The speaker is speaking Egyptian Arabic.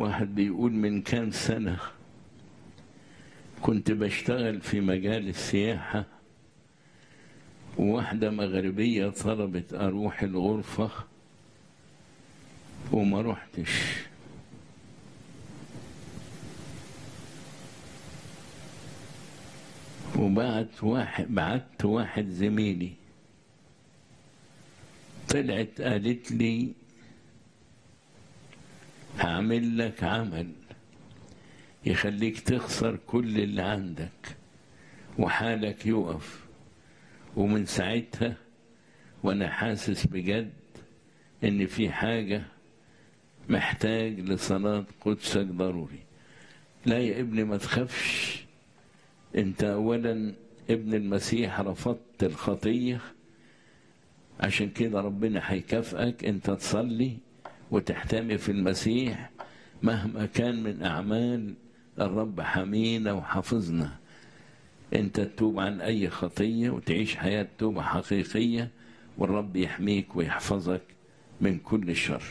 واحد بيقول من كام سنة كنت بشتغل في مجال السياحة وواحدة مغربية طلبت أروح الغرفة وما رحتش وبعت واحد بعت واحد زميلي طلعت قالت لي هعمل لك عمل يخليك تخسر كل اللي عندك وحالك يقف ومن ساعتها وانا حاسس بجد ان في حاجه محتاج لصلاه قدسك ضروري لا يا ابني ما تخافش انت اولا ابن المسيح رفضت الخطيه عشان كده ربنا هيكافئك انت تصلي وتحتمي في المسيح مهما كان من اعمال الرب حمينا وحافظنا انت تتوب عن اي خطيه وتعيش حياه توبه حقيقيه والرب يحميك ويحفظك من كل شر